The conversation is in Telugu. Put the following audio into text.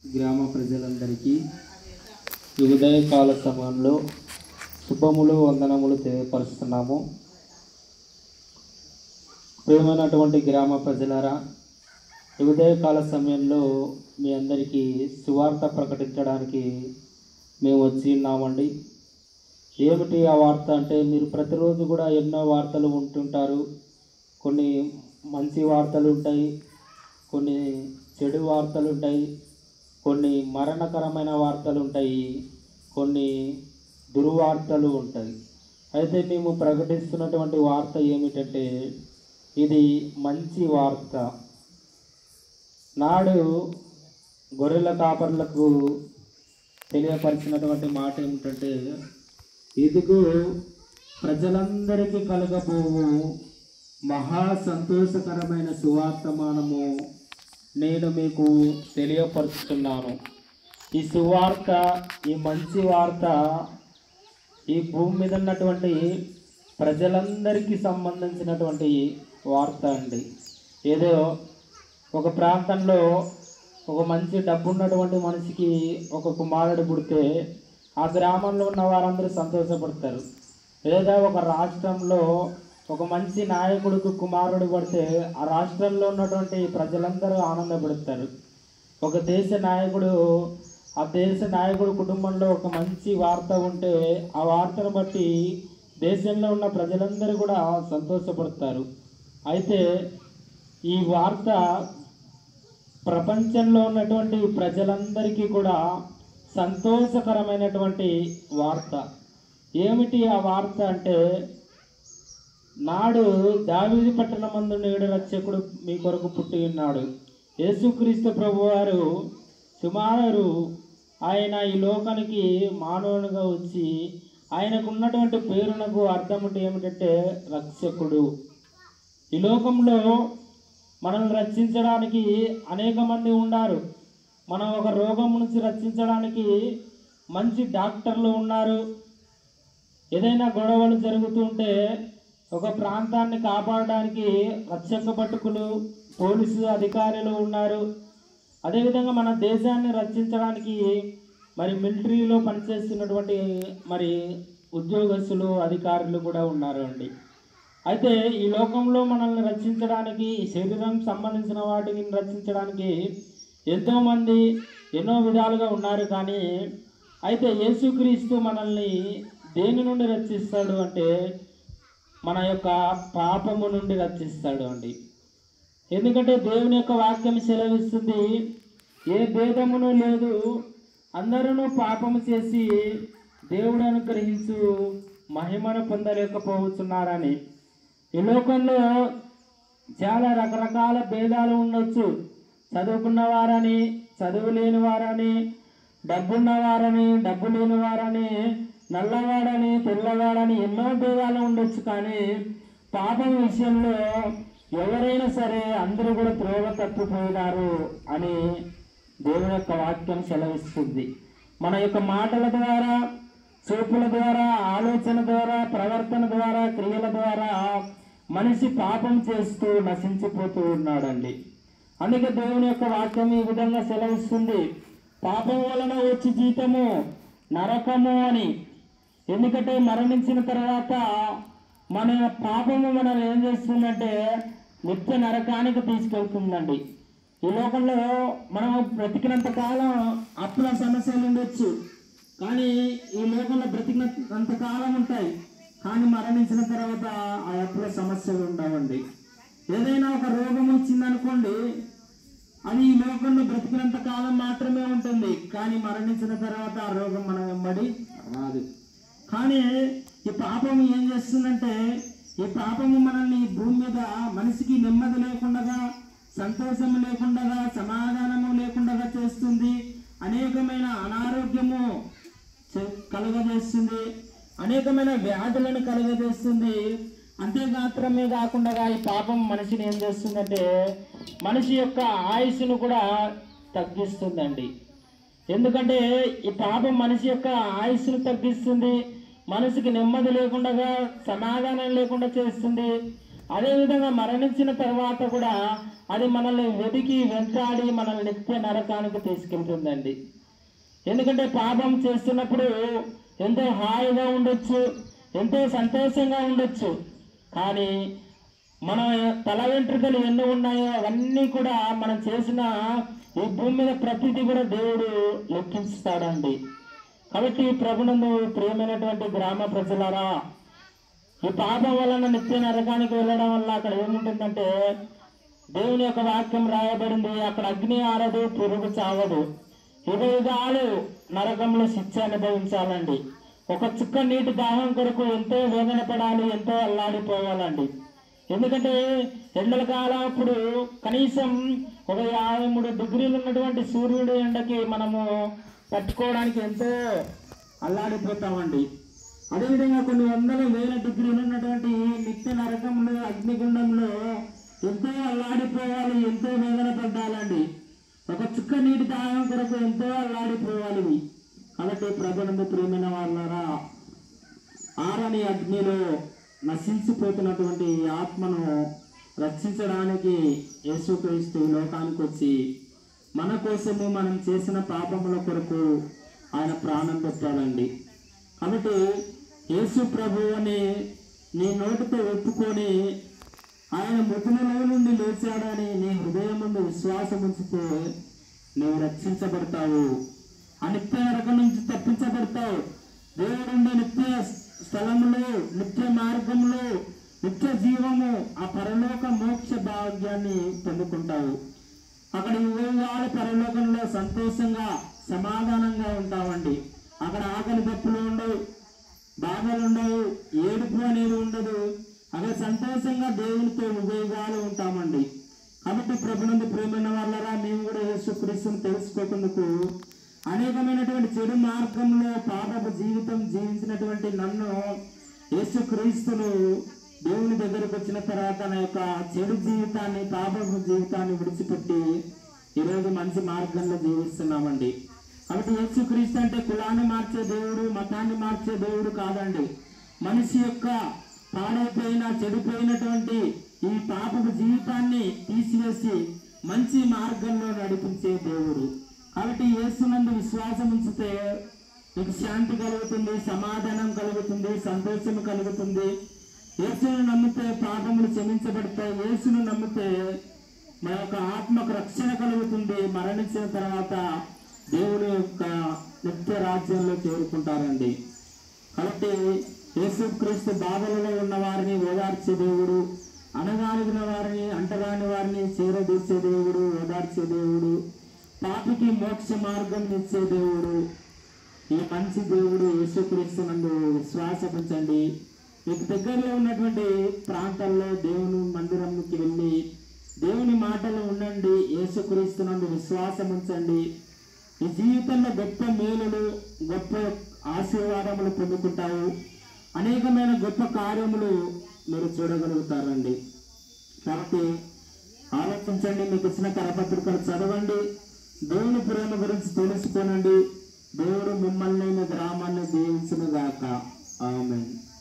గ్రామ ప్రజలందరికీ ఈ ఉదయకాల సమయంలో శుభములు వందనములు తెలియపరుస్తున్నాము ప్రియమైనటువంటి గ్రామ ప్రజలారా ఈ ఉదయకాల సమయంలో మీ అందరికీ సువార్త ప్రకటించడానికి మేము వచ్చి ఉన్నామండి ఏమిటి ఆ వార్త అంటే మీరు ప్రతిరోజు కూడా ఎన్నో వార్తలు ఉంటుంటారు కొన్ని మంచి వార్తలు ఉంటాయి కొన్ని చెడు వార్తలు ఉంటాయి కొన్ని మరణకరమైన వార్తలు ఉంటాయి కొన్ని దుర్వార్తలు ఉంటాయి అయితే మేము ప్రకటిస్తున్నటువంటి వార్త ఏమిటంటే ఇది మంచి వార్త నాడు గొర్రెల కాపర్లకు తెలియపరిచినటువంటి మాట ఏమిటంటే ఇదిగో ప్రజలందరికీ కలగబోవు మహా సంతోషకరమైన సువార్తమానము నేను మీకు తెలియపరుస్తున్నాను ఈ సువార్త ఈ మంచి వార్త ఈ భూమి మీద ఉన్నటువంటి ప్రజలందరికీ సంబంధించినటువంటి వార్త అండి ఏదో ఒక ప్రాంతంలో ఒక మంచి డబ్బు ఉన్నటువంటి మనిషికి ఒక కుమారుడు పుడితే ఆ గ్రామంలో ఉన్న వారందరూ సంతోషపడతారు లేదా ఒక రాష్ట్రంలో ఒక మంచి నాయకుడికి కుమారుడు పడితే ఆ రాష్ట్రంలో ఉన్నటువంటి ప్రజలందరూ ఆనందపడతారు ఒక దేశ నాయకుడు ఆ దేశ నాయకుడు కుటుంబంలో ఒక మంచి వార్త ఉంటే ఆ వార్తను బట్టి దేశంలో ఉన్న ప్రజలందరూ కూడా సంతోషపడతారు అయితే ఈ వార్త ప్రపంచంలో ఉన్నటువంటి ప్రజలందరికీ కూడా సంతోషకరమైనటువంటి వార్త ఏమిటి ఆ వార్త అంటే నాడు దావీది పట్టణమందు నేడు రక్షకుడు మీ కొరకు పుట్టి ఉన్నాడు యేసుక్రీస్తు ప్రభువారు సుమారు ఆయన ఈ లోకానికి మానవునిగా వచ్చి ఆయనకు ఉన్నటువంటి పేరునకు అర్థం అంటే ఏమిటంటే రక్షకుడు ఈ లోకంలో మనల్ని రక్షించడానికి అనేక మంది ఉన్నారు మనం ఒక రోగం నుంచి రక్షించడానికి మంచి డాక్టర్లు ఉన్నారు ఏదైనా గొడవలు జరుగుతుంటే ఒక ప్రాంతాన్ని కాపాడడానికి రక్షక పట్టుకులు పోలీసు అధికారులు ఉన్నారు అదేవిధంగా మన దేశాన్ని రక్షించడానికి మరి మిలిటరీలో పనిచేస్తున్నటువంటి మరి ఉద్యోగస్తులు అధికారులు కూడా ఉన్నారు అండి అయితే ఈ లోకంలో మనల్ని రక్షించడానికి ఈ శరీరం సంబంధించిన వాటిని రక్షించడానికి ఎంతోమంది ఎన్నో విధాలుగా ఉన్నారు కానీ అయితే యేసుక్రీస్తు మనల్ని దేని నుండి రక్షిస్తాడు అంటే మన యొక్క పాపము నుండి రక్షిస్తాడు అండి ఎందుకంటే దేవుని యొక్క వాక్యం సెలవిస్తుంది ఏ భేదమును లేదు అందరూ పాపము చేసి దేవుడు అనుగ్రహించు మహిమను పొందలేకపోతున్నారని ఈ లోకంలో చాలా రకరకాల భేదాలు ఉండొచ్చు చదువుకున్న వారని చదువు లేని వారని డబ్బున్న వారని డబ్బు లేని వారని నల్లవాడని తెల్లవాడని ఎన్నో భేదాలు ఉండొచ్చు కానీ పాపం విషయంలో ఎవరైనా సరే అందరూ కూడా త్రోవ తప్పిపోయినారు అని దేవుని యొక్క వాక్యం సెలవిస్తుంది మన యొక్క మాటల ద్వారా చూపుల ద్వారా ఆలోచన ద్వారా ప్రవర్తన ద్వారా క్రియల ద్వారా మనిషి పాపం చేస్తూ నశించిపోతూ ఉన్నాడండి అందుకే దేవుని యొక్క వాక్యం ఈ విధంగా సెలవిస్తుంది పాపం వలన వచ్చి జీతము నరకము అని ఎందుకంటే మరణించిన తర్వాత మన పాపము మనం ఏం చేస్తుందంటే నిత్య నరకానికి తీసుకెళ్తుందండి ఈ లోకంలో మనం బ్రతికినంత కాలం అప్పుల సమస్యలు ఉండొచ్చు కానీ ఈ లోకంలో బ్రతికినంత కాలం ఉంటాయి కానీ మరణించిన తర్వాత ఆ అప్పుల సమస్యలు ఉండవండి ఏదైనా ఒక రోగం వచ్చిందనుకోండి అది ఈ లోకంలో బ్రతికినంత కాలం మాత్రమే ఉంటుంది కానీ మరణించిన తర్వాత ఆ రోగం మన వెంబడి రాదు కానీ ఈ పాపము ఏం చేస్తుందంటే ఈ పాపము మనల్ని ఈ భూమి మీద మనిషికి నెమ్మది లేకుండా సంతోషము లేకుండా సమాధానము లేకుండా చేస్తుంది అనేకమైన అనారోగ్యము చే- కలుగజేస్తుంది అనేకమైన వ్యాధులను కలుగజేస్తుంది అంతేమాత్రమే కాకుండా ఈ పాపం మనిషిని ఏం చేస్తుందంటే మనిషి యొక్క ఆయుస్సును కూడా తగ్గిస్తుందండి ఎందుకంటే ఈ పాపం మనిషి యొక్క ఆయుస్సును తగ్గిస్తుంది మనసుకి నెమ్మది లేకుండా సమాధానం లేకుండా చేస్తుంది అదేవిధంగా మరణించిన తర్వాత కూడా అది మనల్ని వెతికి వెంటాడి మనల్ని నిత్య నరకానికి తీసుకెళ్తుందండి ఎందుకంటే పాపం చేస్తున్నప్పుడు ఎంతో హాయిగా ఉండొచ్చు ఎంతో సంతోషంగా ఉండొచ్చు కానీ మన తల వెంట్రుకలు ఎన్ని ఉన్నాయో అవన్నీ కూడా మనం చేసిన ఈ భూమి మీద ప్రతిదీ కూడా దేవుడు లెక్కిస్తాడండి కాబట్టి ప్రభునందు ప్రియమైనటువంటి గ్రామ ప్రజలారా ఈ పాపం వలన నిత్య నరకానికి వెళ్ళడం వల్ల అక్కడ ఏముంటుందంటే దేవుని యొక్క వాక్యం రాయబడింది అక్కడ అగ్ని ఆరదు పురుగు చావదు యుగ యుగాలు నరకంలో శిక్ష అనుభవించాలండి ఒక చుక్క నీటి దాహం కొరకు ఎంతో వేదన పడాలి ఎంతో అల్లాడిపోవాలండి ఎందుకంటే ఎండల కాలం అప్పుడు కనీసం ఒక యాభై మూడు డిగ్రీలు ఉన్నటువంటి సూర్యుడి ఎండకి మనము తట్టుకోవడానికి ఎంతో అల్లాడిపోతామండి అదేవిధంగా కొన్ని వందల వేల డిగ్రీలు ఉన్నటువంటి నిత్య నరకంలో అగ్నిగుండంలో ఎంతో అల్లాడిపోవాలి ఎంతో వేదన పడ్డాలండి ఒక చుక్క నీటి దాహం కొరకు ఎంతో అల్లాడిపోవాలి ఇవి. కాబట్టి ప్రభునందు ప్రియమైన వాళ్ళారా ఆరని అగ్నిలో నశించిపోతున్నటువంటి ఈ ఆత్మను రక్షించడానికి యేసుక్రీస్తు ఈ లోకానికి వచ్చి మన కోసము మనం చేసిన పాపముల కొరకు ఆయన ప్రాణం పెట్టాడండి కాబట్టి యేసు ప్రభు అని నీ నోటితో ఒప్పుకొని ఆయన మృతులలో నుండి లేచాడని నీ హృదయం ముందు విశ్వాసం ఉంచితే నువ్వు రక్షించబడతావు ఆ నిత్య నరకం నుంచి తప్పించబడతావు దేవుడుండే నిత్య స్థలములో నిత్య మార్గంలో నిత్య జీవము ఆ పరలోక మోక్ష భాగ్యాన్ని పొందుకుంటావు అక్కడ యుగాల పరలోకంలో సంతోషంగా సమాధానంగా ఉంటామండి అక్కడ ఆకలి దప్పులు ఉండవు బాధలు ఉండవు ఏడుపు అనేది ఉండదు అక్కడ సంతోషంగా దేవునితో ఉదయగాలు ఉంటామండి కాబట్టి ప్రభునందు ప్రేమైన వాళ్ళరా మేము కూడా యేసుక్రీస్తుని తెలుసుకోకుందుకు అనేకమైనటువంటి చెడు మార్గంలో పాపపు జీవితం జీవించినటువంటి నన్ను యేసుక్రీస్తును దేవుని దగ్గరకు వచ్చిన తర్వాత నా యొక్క చెడు జీవితాన్ని పాపపు జీవితాన్ని విడిచిపెట్టి ఈరోజు మంచి మార్గంలో జీవిస్తున్నామండి కాబట్టి యేసుక్రీస్తు అంటే కులాన్ని మార్చే దేవుడు మతాన్ని మార్చే దేవుడు కాదండి మనిషి యొక్క పాడైపోయిన చెడిపోయినటువంటి ఈ పాపపు జీవితాన్ని తీసివేసి మంచి మార్గంలో నడిపించే దేవుడు కాబట్టి యేసునందు విశ్వాసం ఉంచితే నీకు శాంతి కలుగుతుంది సమాధానం కలుగుతుంది సంతోషం కలుగుతుంది యేసును నమ్మితే పాపములు క్షమించబడతాయి యేసును నమ్మితే మన యొక్క ఆత్మకు రక్షణ కలుగుతుంది మరణించిన తర్వాత దేవుని యొక్క నిత్య రాజ్యంలో చేరుకుంటారండి కాబట్టి యేసుక్రీస్తు బాధలలో ఉన్న వారిని ఓదార్చే దేవుడు అనగానిగిన వారిని అంటగాని వారిని చేరదీసే దేవుడు ఓదార్చే దేవుడు పాపికి మోక్ష మార్గం ఇచ్చే దేవుడు ఈ మంచి దేవుడు యేసుక్రీస్తు నందు విశ్వాసపించండి మీకు దగ్గరలో ఉన్నటువంటి ప్రాంతాల్లో దేవుని మందిరంకి వెళ్ళి దేవుని మాటలు ఉండండి యేసుక్రీస్తు నందు విశ్వాసం ఉంచండి ఈ జీవితంలో గొప్ప మేలులు గొప్ప ఆశీర్వాదములు పొందుకుంటావు అనేకమైన గొప్ప కార్యములు మీరు చూడగలుగుతారండి కాబట్టి ఆలోచించండి మీకు ఇచ్చిన కరపత్రికలు చదవండి దేవుని ప్రేమ గురించి తెలుసుకోనండి దేవుడు మిమ్మల్ని మీ గ్రామాన్ని దీవించును గాక ఆమెన్